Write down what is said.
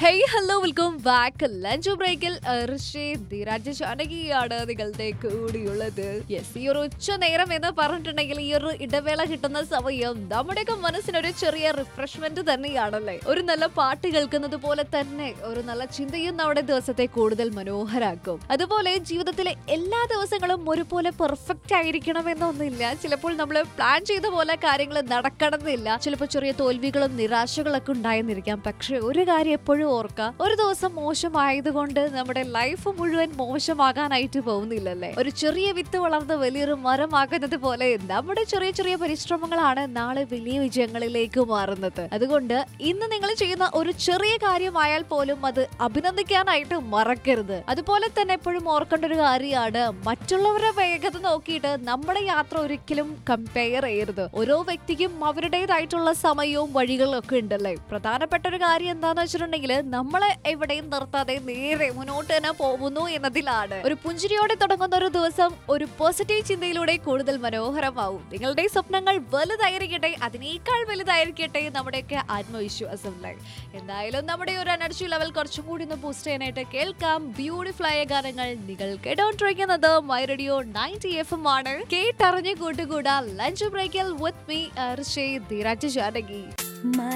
hey hello welcome back lunch ബ്രേക്കിൽ ധീരാജ് ജാനകിയാണ് നിങ്ങളുടെ കൂടിയുള്ളത് yes ഈ ഒരു ഉച്ച നേരം എന്ന് പറഞ്ഞിട്ടുണ്ടെങ്കിൽ ഈ ഒരു ഇടവേള കിട്ടുന്ന സമയം നമ്മുടെയൊക്കെ മനസ്സിനൊരു ചെറിയ റിഫ്രഷ്മെന്റ് തന്നെയാണല്ലേ ഒരു നല്ല പാട്ട് കേൾക്കുന്നത് പോലെ തന്നെ ഒരു നല്ല ചിന്തയും നമ്മുടെ ദിവസത്തെ കൂടുതൽ മനോഹരാക്കും അതുപോലെ ജീവിതത്തിലെ എല്ലാ ദിവസങ്ങളും ഒരുപോലെ പെർഫെക്റ്റ് ആയിരിക്കണമെന്നൊന്നുമില്ല ചിലപ്പോൾ നമ്മൾ പ്ലാൻ ചെയ്ത പോലെ കാര്യങ്ങൾ നടക്കണമെന്നില്ല ചിലപ്പോൾ ചെറിയ തോൽവികളും നിരാശകളൊക്കെ ഉണ്ടായെന്നിരിക്കാം പക്ഷെ ഒരു കാര്യം എപ്പോഴും ഓർക്കുക ഒരു ദിവസം മോശമായതുകൊണ്ട് നമ്മുടെ ലൈഫ് മുഴുവൻ മോശമാകാനായിട്ട് പോകുന്നില്ലല്ലേ ഒരു ചെറിയ വിത്ത് വളർന്ന് വലിയൊരു മരമാകുന്നത് പോലെ നമ്മുടെ ചെറിയ ചെറിയ പരിശ്രമങ്ങളാണ് നാളെ വലിയ വിജയങ്ങളിലേക്ക് മാറുന്നത് അതുകൊണ്ട് ഇന്ന് നിങ്ങൾ ചെയ്യുന്ന ഒരു ചെറിയ കാര്യമായാൽ പോലും അത് അഭിനന്ദിക്കാനായിട്ട് മറക്കരുത് അതുപോലെ തന്നെ എപ്പോഴും ഓർക്കേണ്ട ഒരു കാര്യമാണ് മറ്റുള്ളവരുടെ വേഗത നോക്കിയിട്ട് നമ്മുടെ യാത്ര ഒരിക്കലും കമ്പയർ ചെയ്യരുത് ഓരോ വ്യക്തിക്കും അവരുടേതായിട്ടുള്ള സമയവും വഴികളും ഒക്കെ ഉണ്ടല്ലേ പ്രധാനപ്പെട്ട ഒരു കാര്യം എന്താന്ന് വെച്ചിട്ടുണ്ടെങ്കിൽ നമ്മളെ എവിടെയും നിർത്താതെ നേരെ മുന്നോട്ട് തന്നെ പോകുന്നു എന്നതിലാണ് ഒരു പുഞ്ചിരിയോടെ തുടങ്ങുന്ന ഒരു ദിവസം ഒരു പോസിറ്റീവ് ചിന്തയിലൂടെ കൂടുതൽ മനോഹരമാവും നിങ്ങളുടെ സ്വപ്നങ്ങൾ വലുതായിരിക്കട്ടെ അതിനേക്കാൾ വലുതായിരിക്കട്ടെ നമ്മുടെയൊക്കെ ആത്മവിശ്വാസം അല്ലേ എന്തായാലും നമ്മുടെ ഒരു എനർജി ലെവൽ കുറച്ചും കൂടി ഒന്ന് ബൂസ്റ്റ് ചെയ്യാനായിട്ട് കേൾക്കാം ബ്യൂട്ടിഫുൾ ആയ ഗാനങ്ങൾ നിങ്ങൾ കേട്ടോണ്ടിരിക്കുന്നത് my radio ninety F M ആണ് കേട്ടറിഞ്ഞ് കൂട്ടുകൂടാ ലഞ്ച് ബ്രേക്കിൽ വിത്ത് മീ ധീരാജ് ജാനകി